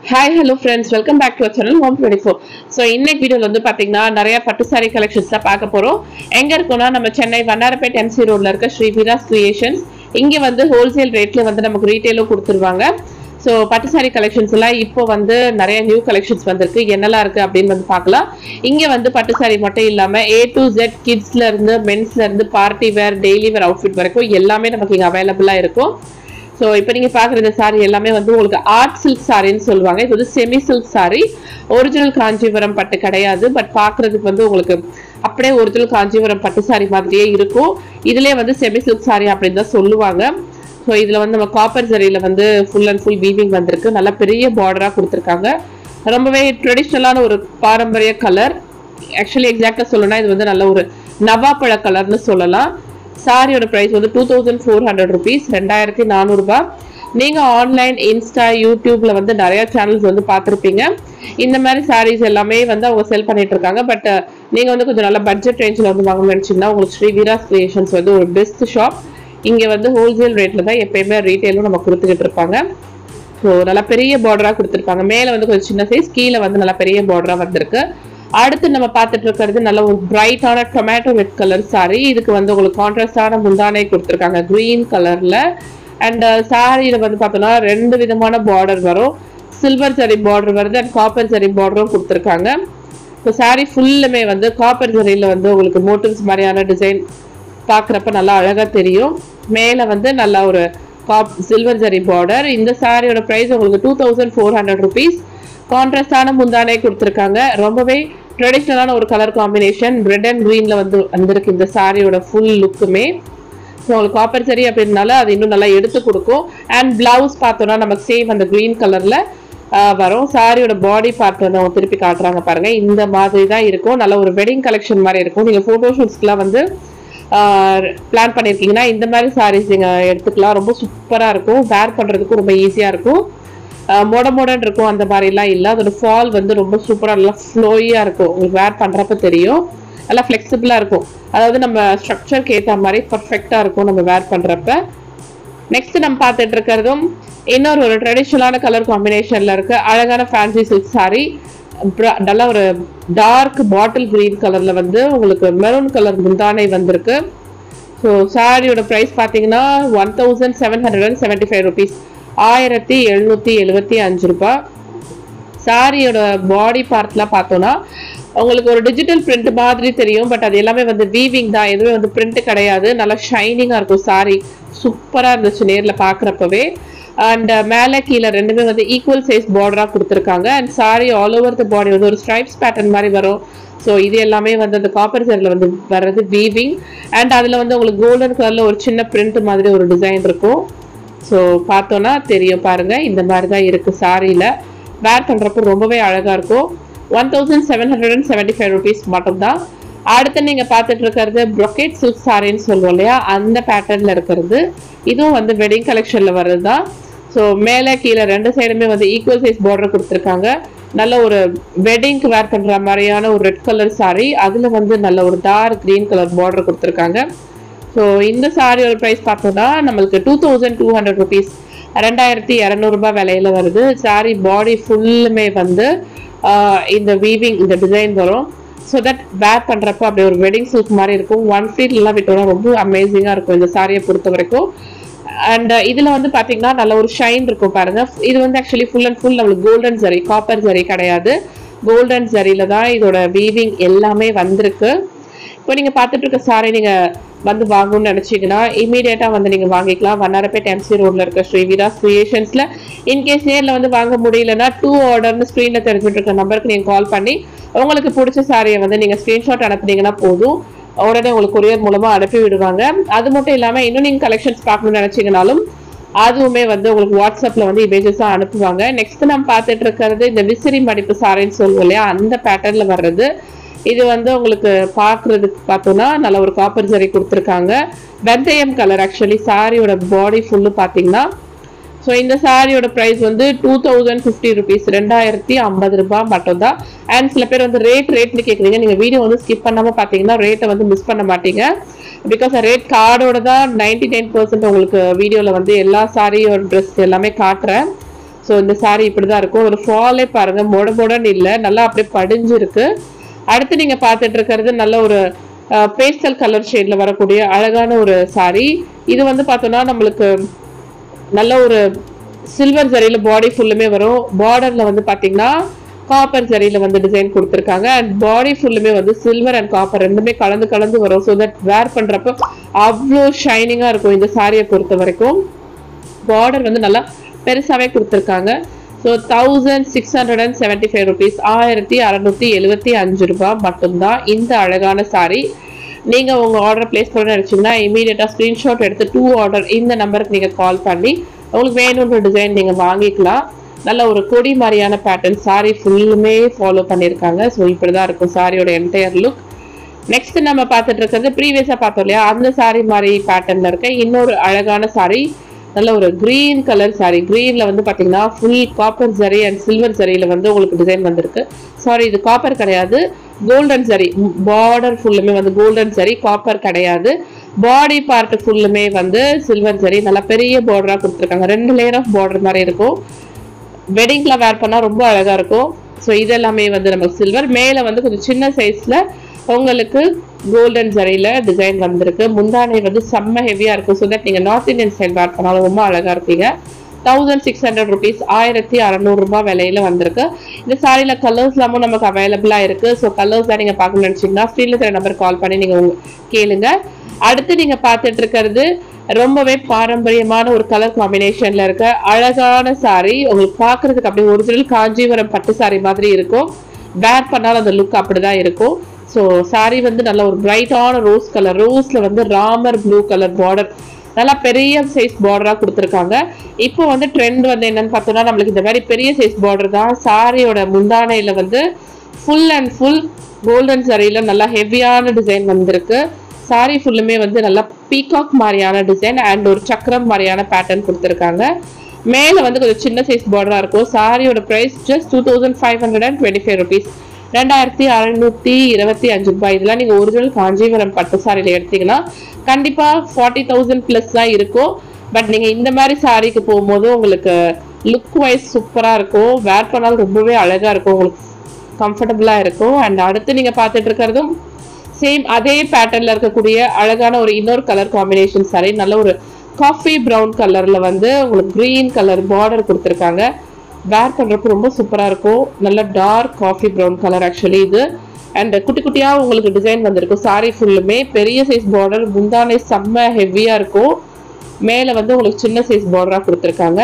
hi hello friends welcome back to channel home twenty four so இன்னைக்கு வீடியோவில் வந்து பார்த்தீங்கன்னா நிறைய பட்டு சாரி கலெக்ஷன்ஸ் தான் பார்க்க போகிறோம் எங்கே இருக்கோம்னா நம்ம சென்னை வண்ணாரப்பேட் எம்சி ரோட்ல இருக்க ஸ்ரீ விராஸ் கிரியேஷன்ஸ் இங்கே வந்து ஹோல்சேல் ரேட்ல வந்து நமக்கு ரீட்டெயிலும் கொடுத்துருவாங்க ஸோ பட்டு சாரி கலெக்ஷன்ஸ் எல்லாம் இப்போ வந்து நிறைய நியூ கலெக்ஷன்ஸ் வந்திருக்கு என்னெல்லாம் இருக்கு அப்படின்னு வந்து பார்க்கலாம் இங்கே வந்து பட்டு சாரி மட்டும் இல்லாமல் ஏ டு ஜெட் கிட்ஸ்ல இருந்து மென்ஸ்ல இருந்து party wear daily wear outfit வரைக்கும் எல்லாமே நமக்கு இங்கே அவைலபிளாக இருக்கும் ஸோ இப்போ நீங்கள் பார்க்குற இந்த சாரி எல்லாமே வந்து உங்களுக்கு ஆர்ட் சில்க் சாரின்னு சொல்லுவாங்க இது வந்து semi silk saree original Kanchipuram பட்டு கிடையாது பட் பார்க்குறதுக்கு வந்து உங்களுக்கு அப்படியே ஒரிஜினல் காஞ்சிபுரம் பட்டு சாரி மாதிரியே இருக்கும் இதுலேயே வந்து செமி சில்க் சாரி அப்படின்னு தான் சொல்லுவாங்க ஸோ இதில் வந்து நம்ம காப்பர் ஜரியில் வந்து ஃபுல் அண்ட் ஃபுல் வீவிங் வந்திருக்கு நல்லா பெரிய பார்டராக கொடுத்துருக்காங்க ரொம்பவே ட்ரெடிஷ்னலான ஒரு பாரம்பரிய கலர் ஆக்சுவலி எக்ஸாக்டாக சொல்லணும்னா இது வந்து நல்ல ஒரு நவாப்பழ கலர்னு சொல்லலாம் சாரியோட ப்ரைஸ் வந்து two thousand four hundred rupees ரெண்டாயிரத்தி நானூறுபா நீங்கள் ஆன்லைன் இன்ஸ்டா யூடியூப்ல வந்து நிறைய சேனல்ஸ் வந்து பார்த்துருப்பீங்க இந்த மாதிரி சாரீஸ் எல்லாமே வந்து அவங்க செல் பண்ணிட்டு இருக்காங்க பட் நீங்கள் வந்து கொஞ்சம் நல்ல பட்ஜெட் ரேஞ்சில் வந்து வாங்கணும்னு நினச்சிங்கன்னா உங்களுக்கு ஸ்ரீ வீராஸ் கிரியேஷன்ஸ் வந்து ஒரு பெஸ்ட் ஷாப் இங்கே வந்து ஹோல்சேல் ரேட்டில் தான் எப்பயுமே ரீட்டெயிலும் நம்ம கொடுத்துக்கிட்டு இருப்பாங்க ஸோ நல்லா பெரிய பார்டராக கொடுத்துருப்பாங்க மேலே வந்து கொஞ்சம் சின்ன சைஸ் கீழே வந்து நல்லா பெரிய பார்டராக வந்திருக்கு அடுத்து நம்ம பார்த்துட்டு இருக்கிறது நல்ல ஒரு பிரைட்டான டொமேட்டோ ரெட் கலர் சாரி இதுக்கு வந்து உங்களுக்கு கான்ட்ராஸ்டான முந்தானை கொடுத்துருக்காங்க க்ரீன் கலர்ல அண்ட் சாரியில வந்து பார்த்தோம்னா ரெண்டு விதமான பார்டர் வரும் சில்வர் ஜரி பார்டர் வருது அண்ட் காப்பர் ஜரி பார்டரும் கொடுத்துருக்காங்க ஸோ சாரி ஃபுல்லுமே வந்து காப்பர் ஜரியில் வந்து உங்களுக்கு மோட்டிவ்ஸ் மாதிரியான டிசைன் பார்க்குறப்ப நல்லா அழகாக தெரியும் மேலே வந்து நல்லா ஒரு காப் சில்வர் ஜரி பார்டர் இந்த சாரியோட ப்ரைஸ் உங்களுக்கு two thousand four hundred rupees கான்ட்ராஸ்டான முந்தானே கொடுத்துருக்காங்க ரொம்பவே ட்ரெடிஷ்னலான ஒரு கலர் காம்பினேஷன் ரெட் அண்ட் க்ரீன்ல வந்து வந்திருக்கு இந்த சாரியோட ஃபுல் லுக்குமே ஸோ உங்களுக்கு காப்பர் சரி அப்படின்னால அது இன்னும் நல்லா எடுத்து கொடுக்கும் அண்ட் பிளவுஸ் பார்த்தோம்னா நமக்கு சேம் அந்த க்ரீன் கலர்ல வரும் சாரியோட பாடி பார்ட் வந்து அவங்க திருப்பி காட்டுறாங்க பாருங்க இந்த மாதிரி தான் இருக்கும் நல்ல ஒரு வெட்டிங் கலெக்ஷன் மாதிரி இருக்கும் நீங்க ஃபோட்டோ ஷூட்ஸ்க்குலாம் வந்து பிளான் பண்ணியிருக்கீங்கன்னா இந்த மாதிரி சாரீஸ் நீங்கள் எடுத்துக்கலாம் ரொம்ப சூப்பராக இருக்கும் வேர் பண்ணுறதுக்கும் ரொம்ப ஈஸியாக இருக்கும் மொட மொடன்னு இருக்கும் அந்த மாதிரிலாம் இல்லை அதோட ஃபால் வந்து ரொம்ப சூப்பராக நல்லா ஃப்ளோயாக இருக்கும் உங்களுக்கு வேர் பண்ணுறப்ப தெரியும் நல்லா ஃப்ளெக்சிபிளாக இருக்கும் அதாவது நம்ம ஸ்ட்ரக்சருக்கு ஏற்ற மாதிரி பர்ஃபெக்டாக இருக்கும் நம்ம வேர் பண்ணுறப்ப நெக்ஸ்ட் நம்ம பார்த்துட்டு இருக்கிறதும் இன்னொரு ஒரு ட்ரெடிஷ்னலான கலர் காம்பினேஷனில் இருக்க அழகான ஃபேன்சி சில்க் சாரி நல்லா ஒரு டார்க் பாட்டில் கிரீன் கலரில் வந்து உங்களுக்கு மெரூன் கலர் முந்தானை வந்திருக்கு ஸோ சாரியோட ப்ரைஸ் பார்த்தீங்கன்னா one thousand seven hundred and seventy five rupees ஆயிரத்தி எழுநூற்றி எழுபத்தி அஞ்சு ரூபாய் சாரியோட பாடி பார்ட்லாம் பார்த்தோன்னா உங்களுக்கு ஒரு டிஜிட்டல் பிரிண்ட் மாதிரி தெரியும் பட் அது எல்லாமே வந்து வீவிங் தான் எதுவுமே வந்து பிரிண்ட் கிடையாது நல்லா ஷைனிங்காக இருக்கும் சாரி சூப்பராக இருந்துச்சு நேரில் பார்க்குறப்பவே அண்ட் மேலே கீழே ரெண்டுமே வந்து ஈக்குவல் சைஸ் பார்டராக கொடுத்துருக்காங்க and saree all over the body வந்து ஒரு ஸ்ட்ரைப்ஸ் பேட்டர்ன் மாதிரி வரும் ஸோ இது எல்லாமே வந்து அந்த காப்பர் சரில் வந்து வர்றது வீவிங் அண்ட் அதில் வந்து உங்களுக்கு கோல்டன் கலரில் ஒரு சின்ன பிரிண்ட் மாதிரி ஒரு டிசைன் இருக்கும் ஸோ பார்த்தோன்னா தெரியும் பாருங்க இந்த மாதிரி தான் இருக்குது சாரியில் வேர் பண்ணுறப்போ ரொம்பவே அழகாக இருக்கும் one thousand seven hundred and seventy five rupees மட்டும்தான் அடுத்து நீங்கள் பார்த்துட்டு இருக்கிறது ப்ரொக்கேட் சில்க் சாரின்னு சொல்லுவோம் இல்லையா அந்த பேட்டர்னில் இருக்கிறது இதுவும் வந்து வெட்டிங் கலெக்ஷனில் வர்றது தான் ஸோ மேலே கீழே ரெண்டு சைடுமே வந்து ஈக்குவல் சைஸ் பார்டர் கொடுத்துருக்காங்க நல்ல ஒரு வெட்டிங்க்கு வேர் பண்ணுற மாதிரியான ஒரு ரெட் கலர் சாரி அதில் வந்து நல்ல ஒரு டார்க் க்ரீன் கலர் பார்டர் கொடுத்துருக்காங்க ஸோ இந்த சாரியோட ப்ரைஸ் பார்த்தோம்னா நம்மளுக்கு two thousand two hundred rupees ரெண்டாயிரத்தி இரநூறுபா விலையில வருது சாரி பாடி ஃபுல்லுமே வந்து இந்த வீவிங் இந்த டிசைன் வரும் ஸோ தட் வேர் பண்ணுறப்போ அப்படியே ஒரு வெட்டிங் சில்க் மாதிரி இருக்கும் ஒன் ஃபீட்லாம் விட்டோம்னா ரொம்ப அமேசிங்காக இருக்கும் இந்த சாரியை பொறுத்த வரைக்கும் அண்ட் இதில் வந்து பார்த்தீங்கன்னா நல்ல ஒரு ஷைன் இருக்கும் பாருங்க இது வந்து ஆக்சுவலி ஃபுல் அண்ட் ஃபுல் நம்மளுக்கு கோல்டன் ஜரி காப்பர் ஜரி கிடையாது கோல்டன் ஜரியில தான் இதோட வீவிங் எல்லாமே வந்திருக்கு இப்போ நீங்கள் பார்த்துட்டு இருக்க சாரி நீங்கள் வந்து வாங்கணும்னு நினச்சிங்கன்னா இமீடியட்டாக வந்து நீங்கள் வாங்கிக்கலாம் வண்ணாரப்பேட் எம்சி ரோடில் இருக்க ஸ்ரீவிதாஸ் கிரியேஷன்ஸில் இன்கேஸ் நேரில் வந்து வாங்க முடியலன்னா டூ ஆர்டர்னு ஸ்க்ரீனில் தெரிஞ்சுட்டு இருக்க நம்பருக்கு நீங்கள் கால் பண்ணி உங்களுக்கு பிடிச்ச சாரியை வந்து நீங்கள் ஸ்க்ரீன்ஷாட் அனுப்புனீங்கன்னா போதும் உடனே உங்களுக்கு கொரியர் மூலமாக அனுப்பி விடுவாங்க அது மட்டும் இல்லாமல் இன்னும் நீங்கள் கலெக்ஷன்ஸ் பார்க்கணும்னு நினச்சிங்கனாலும் அதுவுமே வந்து உங்களுக்கு வாட்ஸ்அப்பில் வந்து இமேஜஸாக அனுப்புவாங்க நெக்ஸ்ட் நம்ம பார்த்துட்டு இருக்கிறது இந்த விசிறி மடிப்பு சாரின்னு சொல்லுவோம் இல்லையா அந்த பேட்டர்னில் வர்றது இது வந்து உங்களுக்கு பார்க்குறதுக்கு பார்த்தோன்னா நல்ல ஒரு காப்பர் ஜரி கொடுத்துருக்காங்க வெந்தயம் கலர் ஆக்சுவலி சாரியோட பாடி ஃபுல்லு பார்த்தீங்கன்னா ஸோ இந்த சாரியோட ப்ரைஸ் வந்து டூ தௌசண்ட் ஃபிஃப்டி ருபீஸ் ரெண்டாயிரத்தி ஐம்பது ரூபாய் மட்டும்தான் அண்ட் சில பேர் வந்து ரேட் ரேட்னு கேட்குறீங்க நீங்கள் வீடியோ வந்து ஸ்கிப் பண்ணாமல் பார்த்தீங்கன்னா ரேட்டை வந்து மிஸ் பண்ண மாட்டீங்க பிகாஸ் ரேட் கார்டோட தான் நைன்டி நைன் பர்சன்ட் உங்களுக்கு வீடியோவில் வந்து எல்லா சாரியோட ட்ரெஸ் எல்லாமே காட்டுறேன் ஸோ இந்த saree இப்படிதான் இருக்கும் ஒரு ஃபாலே பாருங்க மொட மொடன்னு இல்லை நல்லா அப்படியே படிஞ்சிருக்கு அடுத்து நீங்க பார்த்துட்டு இருக்கிறது நல்ல ஒரு பேஸ்டல் கலர் ஷேட்ல வரக்கூடிய அழகான ஒரு saree இது வந்து பார்த்தோம்னா நம்மளுக்கு நல்ல ஒரு சில்வர் ஜரியில பாடி ஃபுல்லுமே வரும் பார்டர்ல வந்து பாத்தீங்கன்னா காப்பர் ஜரியில வந்து டிசைன் கொடுத்துருக்காங்க அண்ட் பாடி ஃபுல்லுமே வந்து சில்வர் அண்ட் காப்பர் ரெண்டுமே கலந்து கலந்து வரும் ஸோ தட் வேர் பண்றப்ப அவ்வளோ ஷைனிங்கா இருக்கும் இந்த சாரியை பொறுத்த வரைக்கும் பார்டர் வந்து நல்லா பெருசாவே கொடுத்துருக்காங்க so thousand six hundred and seventy five rupees ஆயிரத்தி அறநூற்றி எழுபத்தி அஞ்சு ரூபாய் மட்டும்தான் இந்த அழகான saree நீங்க உங்க ஆர்டர் பிளேஸ் பண்ண நினைச்சீங்கன்னா இமீடியட்டா ஸ்கிரீன்ஷாட் எடுத்து டூ ஆர்டர் இந்த நம்பருக்கு நீங்க கால் பண்ணி உங்களுக்கு வேணுன்ற டிசைன் நீங்க வாங்கிக்கலாம் நல்ல ஒரு கொடி மாதிரியான பேட்டர்ன் saree ஃபுல்லுமே ஃபாலோ பண்ணியிருக்காங்க ஸோ இப்படிதான் இருக்கும் சாரியோட என்டையர் லுக் நெக்ஸ்ட் நம்ம பார்த்துட்டு இருக்கிறது ப்ரீவியஸா பார்த்தோம் இல்லையா அந்த saree மாதிரி பேட்டர்ன்ல இருக்க இன்னொரு அழகான saree நல்ல ஒரு கிரீன் கலர் saree கிரீன்ல வந்து பாத்தீங்கன்னா full copper zari and silver ஜரியில வந்து உங்களுக்கு டிசைன் வந்திருக்கு சாரி இது காப்பர் கிடையாது கோல்டன் ஜரி பார்டர் ஃபுல்லுமே வந்து கோல்டன் ஜரி காப்பர் கிடையாது பாடி பார்ட் ஃபுல்லுமே வந்து சில்வர் ஜரி நல்லா பெரிய பார்டரா கொடுத்துருக்காங்க ரெண்டு லேயர் ஆஃப் பார்டர் மாதிரி இருக்கும் வெட்டிங்ல வேர் பண்ணா ரொம்ப அழகா இருக்கும் ஸோ இதெல்லாமே வந்து நமக்கு சில்வர் மேல வந்து கொஞ்சம் சின்ன சைஸ்ல உங்களுக்கு கோல்டன் ஜரியில டிசைன் வந்திருக்கு முந்தானை வந்து செம்ம ஹெவியா இருக்கும் ஸோ தட் நீங்க நார்த் இந்தியன் ஸ்டைல் வேர் பண்ணாலும் ரொம்ப அழகா இருப்பீங்க தௌசண்ட் சிக்ஸ் ஹண்ட்ரட் ருபீஸ் ஆயிரத்தி அறநூறு ரூபாய் விலையில வந்திருக்கு இந்த சாரியில கலர்ஸ் எல்லாமும் நமக்கு அவைலபிளா இருக்கு ஸோ கலர்ஸ் தான் நீங்க பார்க்கணும்னு நினைச்சீங்கன்னா ஸ்க்ரீன்ல இருக்கிற நம்பர் கால் பண்ணி நீங்க உங்க- கேளுங்க அடுத்து நீங்க பார்த்துட்டு இருக்கிறது ரொம்பவே பாரம்பரியமான ஒரு கலர் காம்பினேஷன்ல இருக்க அழகான saree உங்களுக்கு பார்க்கிறதுக்கு அப்படியே ஒரிஜினல் காஞ்சிபுரம் பட்டு saree மாதிரி இருக்கும் வேர் பண்ணாலும் அந்த லுக் அப்படிதான் இருக்கும் ஸோ saree வந்து நல்ல ஒரு பிரைட்டான ரோஸ் கலர் ரோஸ்ல வந்து ராமர் ப்ளூ கலர் பார்டர் நல்லா பெரிய சைஸ் பார்டரா கொடுத்துருக்காங்க இப்போ வந்து ட்ரெண்ட் வந்து என்னன்னு பார்த்தோம்னா நம்மளுக்கு இந்த மாதிரி பெரிய சைஸ் பார்டர் தான் சாரியோட முந்தானையில வந்து ஃபுல் அண்ட் ஃபுல் கோல்டன் சாரியில நல்லா ஹெவியான டிசைன் வந்திருக்கு சாரி ஃபுல்லுமே வந்து நல்லா பீகாக் மாதிரியான டிசைன் அண்ட் ஒரு சக்கரம் மாதிரியான பேட்டர்ன் கொடுத்துருக்காங்க மேலே வந்து கொஞ்சம் சின்ன சைஸ் பார்டரா இருக்கும் சாரியோட price just two thousand five hundred and twenty five rupees ரெண்டாயிரத்தி அறுநூத்தி இருபத்தி அஞ்சு ரூபாய் இதெல்லாம் நீங்க ஒரிஜினல் காஞ்சிபுரம் பட்டு சாரியில எடுத்தீங்கன்னா கண்டிப்பா ஃபார்ட்டி தௌசண்ட் பிளஸ் தான் இருக்கும் பட் நீங்க இந்த மாதிரி சாரிக்கு போகும்போது உங்களுக்கு லுக் வைஸ் சூப்பரா இருக்கும் வேர் பண்ணாலும் ரொம்பவே அழகா இருக்கும் உங்களுக்கு கம்ஃபர்டபுளா இருக்கும் அண்ட் அடுத்து நீங்க பார்த்துட்டு இருக்கிறதும் சேம் அதே பேட்டர்ன்ல இருக்கக்கூடிய அழகான ஒரு இன்னொரு கலர் காம்பினேஷன் saree நல்ல ஒரு காஃபி பிரவுன் கலர்ல வந்து உங்களுக்கு கிரீன் கலர் பார்டர் கொடுத்துருக்காங்க வேர் பண்றப்ப ரொம்ப சூப்பரா இருக்கும் நல்ல dark coffee brown colour actually இது அண்ட் குட்டி குட்டியா உங்களுக்கு டிசைன் வந்திருக்கும் saree ஃபுல்லுமே பெரிய சைஸ் பார்டர் முந்தானை செம்ம ஹெவியா இருக்கும் மேல வந்து உங்களுக்கு சின்ன சைஸ் பார்டரா கொடுத்துருக்காங்க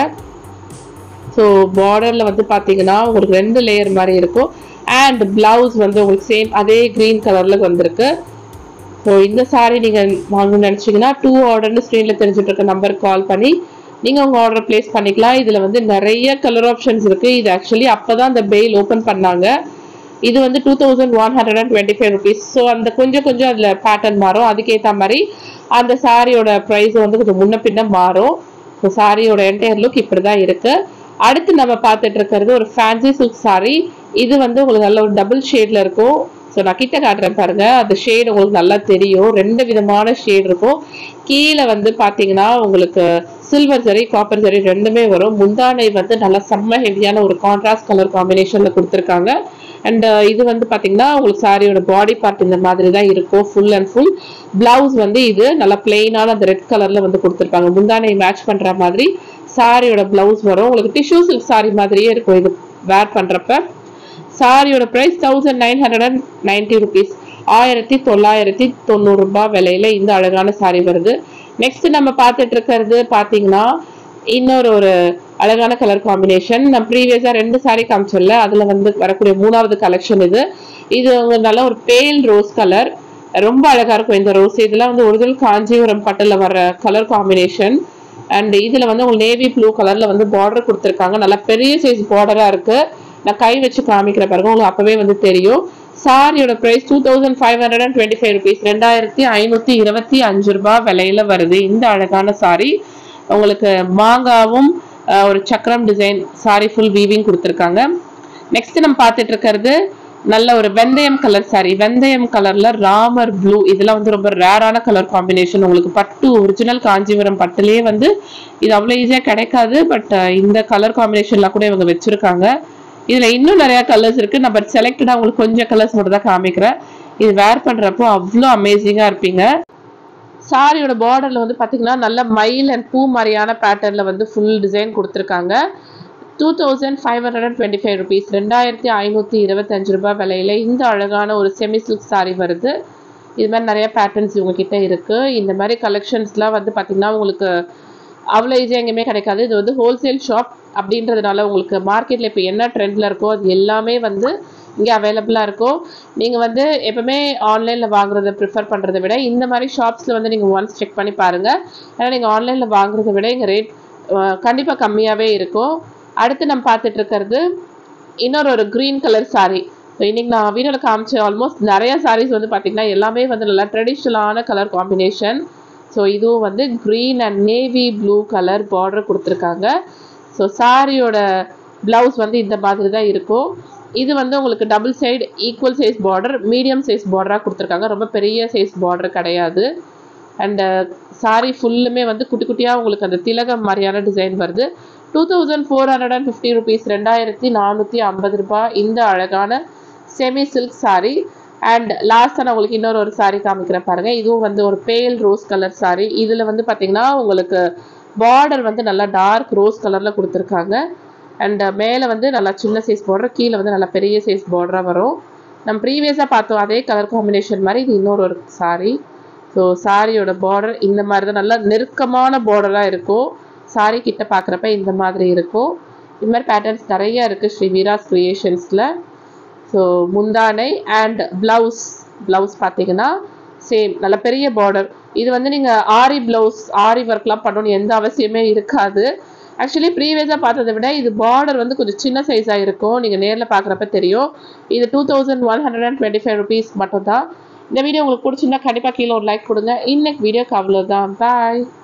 ஸோ பார்டர்ல வந்து பாத்தீங்கன்னா உங்களுக்கு ரெண்டு லேயர் மாதிரி இருக்கும் அண்ட் பிளவுஸ் வந்து உங்களுக்கு சேம் அதே கிரீன் கலர்ல வந்திருக்கு ஸோ இந்த saree நீங்க வாங்கணும்னு நினைச்சீங்கன்னா டூ ஆர்டர்னு ஸ்க்ரீன்ல தெரிஞ்சுட்டு இருக்க நம்பருக்கு கால் பண்ணி நீங்க உங்க ஆர்டர் பிளேஸ் பண்ணிக்கலாம் இதுல வந்து நிறைய கலர் ஆப்ஷன்ஸ் இருக்கு இது ஆக்சுவலி அப்பதான் அந்த பெயில் ஓபன் பண்ணாங்க இது வந்து two thousand one hundred and twenty five rupees so அந்த கொஞ்சம் கொஞ்சம் அதுல பேட்டர்ன் மாறும் அதுக்கேற்ற மாதிரி அந்த சாரியோட ப்ரைஸ் வந்து கொஞ்சம் முன்ன பின்ன மாறும் ஸோ சாரியோட என்டையர் லுக் இப்படிதான் இருக்கு அடுத்து நம்ம பார்த்துட்டு இருக்கிறது ஒரு ஃபேன்சி சில்க் saree இது வந்து உங்களுக்கு நல்ல ஒரு டபுள் ஷேட்ல இருக்கும் ஸோ நான் கிட்ட காட்டுறேன் பாருங்க அந்த ஷேட் உங்களுக்கு நல்லா தெரியும் ரெண்டு விதமான ஷேட் இருக்கும் கீழே வந்து பாத்தீங்கன்னா உங்களுக்கு சில்வர் ஜரி காப்பர் ஜரி ரெண்டுமே வரும் முந்தானை வந்து நல்லா செம்ம ஹெவியான ஒரு கான்ட்ராஸ்ட் கலர் காம்பினேஷன்ல கொடுத்துருக்காங்க அண்ட் இது வந்து பாத்தீங்கன்னா உங்களுக்கு சாரியோட பாடி பார்ட் இந்த மாதிரி தான் இருக்கும் ஃபுல் அண்ட் ஃபுல் பிளவுஸ் வந்து இது நல்லா பிளெயினான அந்த ரெட் கலர்ல வந்து கொடுத்துருப்பாங்க முந்தானை மேட்ச் பண்ற மாதிரி சாரியோட பிளவுஸ் வரும் உங்களுக்கு டிஷ்யூ சில்க் சாரி மாதிரியே இருக்கும் இது வேர் பண்றப்ப சாரியோட price thousand nine hundred and ninety rupees ஆயிரத்தி தொள்ளாயிரத்தி தொண்ணூறு ரூபாய் விலையில இந்த அழகான சாரி வருது நெக்ஸ்ட் நம்ம பார்த்துட்டு இருக்கிறது பாத்தீங்கன்னா இன்னொரு ஒரு அழகான கலர் காம்பினேஷன் நான் ப்ரீவியஸா ரெண்டு saree காமிச்சோம்ல அதுல வந்து வரக்கூடிய மூணாவது கலெக்ஷன் இது இது உங்க நல்ல ஒரு பேல் ரோஸ் கலர் ரொம்ப அழகா இருக்கும் இந்த ரோஸ் இதெல்லாம் வந்து ஒரிஜினல் காஞ்சிபுரம் பட்டுல வர கலர் காம்பினேஷன் அண்ட் இதுல வந்து உங்களுக்கு நேவி ப்ளூ கலர்ல வந்து பார்டர் கொடுத்துருக்காங்க நல்லா பெரிய சைஸ் பார்டரா இருக்கு நான் கை வச்சு காமிக்கிற பாருங்க உங்களுக்கு அப்பவே வந்து தெரியும் சாரியோட price two thousand five hundred and twenty five rupees ரெண்டாயிரத்தி ஐநூத்தி இருபத்தி அஞ்சு ரூபாய் விலையில வருது இந்த அழகான சாரி உங்களுக்கு மாங்காவும் அஹ், ஒரு சக்கரம் டிசைன் சாரி ஃபுல் வீவிங் கொடுத்துருக்காங்க நெக்ஸ்ட் நம்ம பார்த்துட்டு இருக்கிறது நல்ல ஒரு வெந்தயம் கலர் saree வெந்தயம் கலர்ல ராமர் ப்ளூ இதெல்லாம் வந்து ரொம்ப ரேரான கலர் காம்பினேஷன் உங்களுக்கு பட்டு ஒரிஜினல் காஞ்சிபுரம் பட்டுலயே வந்து இது அவ்வளோ ஈஸியா கிடைக்காது பட் இந்த கலர் காம்பினேஷன்ல கூட இவங்க வச்சிருக்காங்க இதுல இன்னும் நிறைய கலர்ஸ் இருக்கு நான் பட் செலக்டடா உங்களுக்கு கொஞ்சம் கலர்ஸ் மட்டும் தான் காமிக்கிறேன் இது வேர் பண்றப்போ அவ்வளோ அமேசிங்கா இருப்பீங்க சாரியோட பார்டர்ல வந்து பாத்தீங்கன்னா நல்ல மயில் அண்ட் பூ மாதிரியான பேட்டர்ன்ல வந்து ஃபுல் டிசைன் கொடுத்துருக்காங்க two thousand five hundred and twenty five rupees ரெண்டாயிரத்தி ஐநூற்றி இருபத்தஞ்சு ரூபாய் விலையில இந்த அழகான ஒரு செமி சில்க் saree வருது இது மாதிரி நிறைய பேட்டர்ன்ஸ் இவங்க கிட்ட இருக்கு இந்த மாதிரி கலெக்ஷன்ஸ்லாம் வந்து பாத்தீங்கன்னா உங்களுக்கு அவ்வளோ ஈஸியாக எங்கேயுமே கிடைக்காது இது வந்து ஹோல்சேல் ஷாப் அப்படின்றதுனால உங்களுக்கு மார்க்கெட்டில் இப்போ என்ன ட்ரெண்டில் இருக்கோ அது எல்லாமே வந்து இங்கே அவைலபிளாக இருக்கும் நீங்கள் வந்து எப்பவுமே ஆன்லைனில் வாங்குறத ப்ரிஃபர் பண்ணுறதை விட இந்த மாதிரி ஷாப்ஸில் வந்து நீங்கள் ஒன்ஸ் செக் பண்ணி பாருங்கள் ஏன்னா நீங்கள் ஆன்லைனில் வாங்குறதை விட இங்கே ரேட் கண்டிப்பாக கம்மியாகவே இருக்கும் அடுத்து நம்ம பார்த்துட்டு இருக்கிறது இன்னொரு ஒரு க்ரீன் கலர் saree ஸோ இன்னைக்கு நான் வீடியோவில் காமிச்ச ஆல்மோஸ்ட் நிறைய sarees வந்து பார்த்தீங்கன்னா எல்லாமே வந்து நல்லா ட்ரெடிஷ்னலான கலர் காம்பினேஷன் ஸோ இதுவும் வந்து green and navy blue colour border கொடுத்துருக்காங்க ஸோ சாரியோட ப்ளவுஸ் வந்து இந்த மாதிரி தான் இருக்கும் இது வந்து உங்களுக்கு double side equal size border medium size பார்டராக கொடுத்துருக்காங்க ரொம்ப பெரிய சைஸ் பார்டர் கிடையாது அண்டு சாரி ஃபுல்லுமே வந்து குட்டி குட்டியாக உங்களுக்கு அந்த திலகம் மாதிரியான டிசைன் வருது two thousand four hundred and fifty rupees ரெண்டாயிரத்தி நானூற்றி ஐம்பது ரூபாய் இந்த அழகான செமி சில்க் saree அண்ட் லாஸ்ட்டாக நான் உங்களுக்கு இன்னொரு ஒரு saree காமிக்கிறேன் பாருங்க இதுவும் வந்து ஒரு பேல் ரோஸ் கலர் saree இதில் வந்து பார்த்தீங்கன்னா உங்களுக்கு பார்டர் வந்து நல்லா டார்க் ரோஸ் கலரில் கொடுத்துருக்காங்க அண்ட் மேலே வந்து நல்லா சின்ன சைஸ் பார்டர் கீழே வந்து நல்லா பெரிய சைஸ் பார்டராக வரும் நம்ம ப்ரீவியஸாக பார்த்தோம் அதே கலர் காம்பினேஷன் மாதிரி இது இன்னொரு ஒரு saree ஸோ சாரியோட பார்டர் இந்த மாதிரி தான் நல்லா நெருக்கமான பார்டராக இருக்கும் சாரி கிட்ட பார்க்குறப்ப இந்த மாதிரி இருக்கும் இது மாதிரி பேட்டர்ன்ஸ் நிறைய இருக்குது ஸ்ரீ வீராஸ் கிரியேஷன்ஸில் ஸோ முந்தானை அண்ட் ப்ளவுஸ் ப்ளவுஸ் பார்த்தீங்கன்னா சேம் நல்ல பெரிய பார்டர் இது வந்து நீங்கள் ஆரி ப்ளவுஸ் ஆரி ஒர்க்லாம் பண்ணணும்னு எந்த அவசியமே இருக்காது ஆக்சுவலி ப்ரீவியஸாக பார்த்ததை விட இது பார்டர் வந்து கொஞ்சம் சின்ன சைஸாக இருக்கும் நீங்கள் நேரில் பார்க்குறப்ப தெரியும் இது two thousand one hundred and twenty five rupees மட்டும் தான் இந்த வீடியோ உங்களுக்கு பிடிச்சிருந்தா கண்டிப்பாக கீழே ஒரு லைக் கொடுங்க இன்னைக்கு வீடியோக்கு அவ்வளோதான் பாய்